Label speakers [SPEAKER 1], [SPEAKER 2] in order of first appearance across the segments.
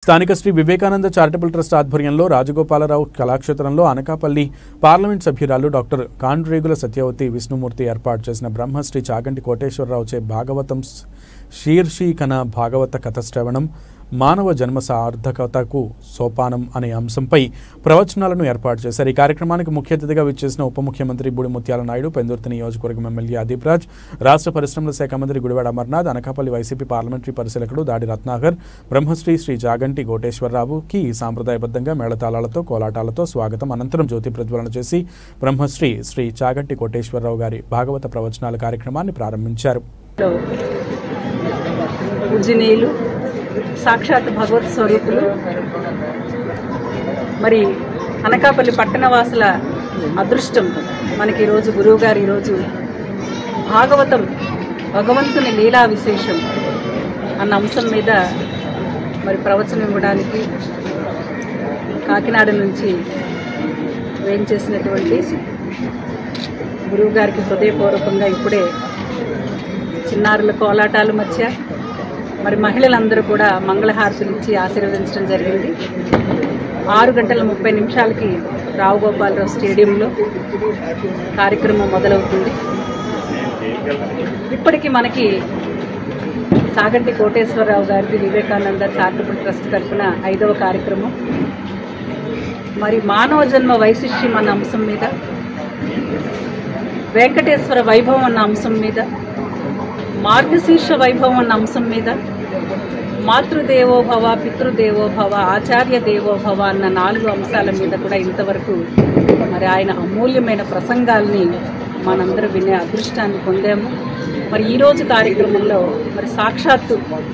[SPEAKER 1] స్థానిక Shri Vivekananda charitable trust ఆధ్వర్యంలో రాజగోపాలరావు కళాక్షేత్రంలో అనకాపల్లి పార్లమెంట్ సభ్యురాలు డాక్టర్ కాండ్రేగుల సత్యవతి విష్ణుమూర్తి ఏర్పాటు చేసిన బ్రహ్మశ్రీ చాగంటి కోటేశ్వరరావుచే భాగవతం శీర్షికన భాగవత కథ శ్రవణం మానవ జన్మ సార్థకతకు సోపానం అనే అంశంపై ప్రవచనాలను ఏర్పాటు చేశారు ఈ కార్యక్రమానికి ముఖ్య అతిథిగా విచ్చేసిన ఉప ముఖ్యమంత్రి బుడి ముత్యాల నాయుడు పెందుర్తి నియోజకవర్గం ఎమ్మెల్యే అదీప్ రాజ్ రాష్ట్ర పరిశ్రమల శాఖ మంత్రి గుడివాడ అమర్నాథ్ అనకాపల్లి వైసీపీ పార్లమెంటరీ పరిశీలకుడు దాడి రత్నాకర్ బ్రహ్మశ్రీ శ్రీ జాగంటి కోటేశ్వరరావుకి సాంప్రదాయబద్ధంగా మేళతాళాలతో కోలాటాలతో స్వాగతం అనంతరం జ్యోతి ప్రజ్వలన చేసి బ్రహ్మశ్రీ శ్రీ చాగంటి కోటేశ్వరరావు గారి భాగవత ప్రవచనాల కార్యక్రమాన్ని ప్రారంభించారు
[SPEAKER 2] లో పూజనీయులు సాక్షాత్ భగవత్ స్వరూపులు మరి అనకాపల్లి పట్టణవాసుల అదృష్టం మనకి ఈరోజు గురువు గారు ఈరోజు భాగవతం భగవంతుని లీలా విశేషం అన్న అంశం మీద మరి ప్రవచనం ఇవ్వడానికి కాకినాడ నుంచి వేయించేసినటువంటి గురువు గారికి హృదయపూర్వకంగా ఇప్పుడే చిన్నారుల కోలాటాల మధ్య మరి మహిళలందరూ కూడా మంగళహారతులు ఇచ్చి ఆశీర్వదించడం జరిగింది ఆరు గంటల ముప్పై నిమిషాలకి రావు గోపాలరావు స్టేడియంలో కార్యక్రమం మొదలవుతుంది ఇప్పటికి మనకి సాగంటి కోటేశ్వరరావు గారిది వివేకానంద చారిటబుల్ ట్రస్ట్ తరఫున ఐదవ కార్యక్రమం మరి మానవ జన్మ వైశిష్యం అన్న అంశం మీద వెంకటేశ్వర వైభవం అన్న అంశం మీద మార్గశీర్ష వైభవం అన్న అంశం మీద మాతృదేవోభవ పితృదేవోభవ ఆచార్య దేవోభవ అన్న నాలుగు అంశాల మీద కూడా ఇంతవరకు మరి ఆయన అమూల్యమైన ప్రసంగాల్ని మనందరూ వినే అదృష్టాన్ని పొందాము మరి ఈరోజు కార్యక్రమంలో మరి సాక్షాత్తు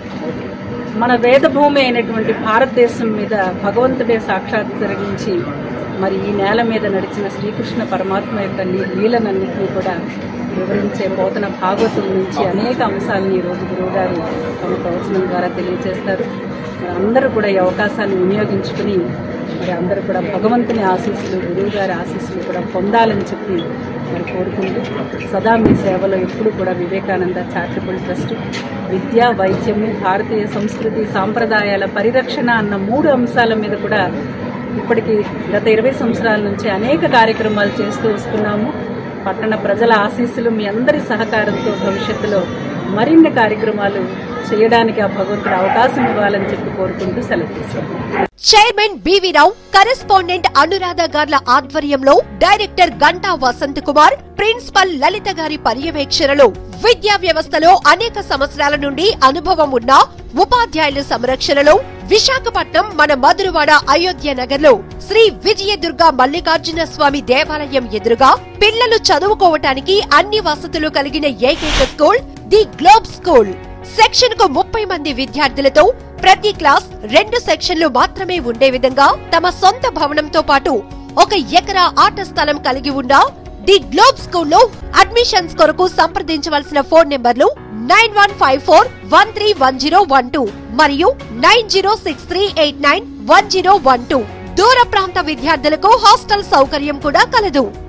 [SPEAKER 2] మన వేదభూమి అయినటువంటి భారతదేశం మీద భగవంతుడే సాక్షాత్కరించి మరి ఈ నేల మీద నడిచిన శ్రీకృష్ణ పరమాత్మ యొక్క లీ- లీలనన్నింటినీ కూడా వివరించే పోతన భాగవతం నుంచి అనేక అంశాలను ఈరోజు గురువుగారు తమ ప్రవచనం ద్వారా తెలియజేస్తారు మరి అందరూ కూడా ఈ అవకాశాన్ని వినియోగించుకుని మరి అందరూ కూడా భగవంతుని ఆశీస్సులు గురువుగారి ఆశీస్సులు కూడా పొందాలని చెప్పి మరి కోరుకుంటూ సదా మీ సేవలో ఎప్పుడు కూడా వివేకానంద చారిటబుల్ ట్రస్ట్ విద్య వైద్యము భారతీయ సంస్కృతి సాంప్రదాయాల పరిరక్షణ అన్న మూడు అంశాల మీద కూడా ఇప్పటికి గత ఇరవై సంవత్సరాల నుంచి అనేక కార్యక్రమాలు చేస్తూ వస్తున్నాము పట్టణ ప్రజల ఆశీస్సులు మీ అందరి సహకారంతో భవిష్యత్తులో మరిన్ని కార్యక్రమాలు చేయడానికి ఆ భగవంతుడు అవకాశం ఇవ్వాలని చెప్పి కోరుకుంటూ సెలవు తీసుకుంటాను
[SPEAKER 3] chairman BV Rao correspondent Anuradha గార్ల ఆధ్వర్యంలో డైరెక్టర్ గంటా వసంత్ కుమార్ ప్రిన్సిపల్ లలిత గారి పర్యవేక్షణలో విద్యా వ్యవస్థలో అనేక సంవత్సరాల నుండి అనుభవం ఉన్న ఉపాధ్యాయుల సంరక్షణలో విశాఖపట్నం మన మధురవాడ అయోధ్య నగర్ లో శ్రీ విజయదుర్గ మల్లికార్జున స్వామి దేవాలయం ఎదురుగా పిల్లలు చదువుకోవటానికి అన్ని వసతులు కలిగిన ఏకైక school the globe school section కు ముప్పై మంది విద్యార్థులతో ప్రతి క్లాస్ రెండు సెక్షన్లు మాత్రమే ఉండే విధంగా తమ సొంత భవనంతో పాటు ఒక ఎకరా ఆట స్థలం కలిగి ఉన్న ది గ్లోబ్ స్కూల్లో అడ్మిషన్స్ కొరకు సంప్రదించవలసిన ఫోన్ నెంబర్లు nine one five four one three one zero one two మరియు nine zero six three eight nine one zero one two దూర ప్రాంత విద్యార్థులకు హాస్టల్ సౌకర్యం కూడా కలదు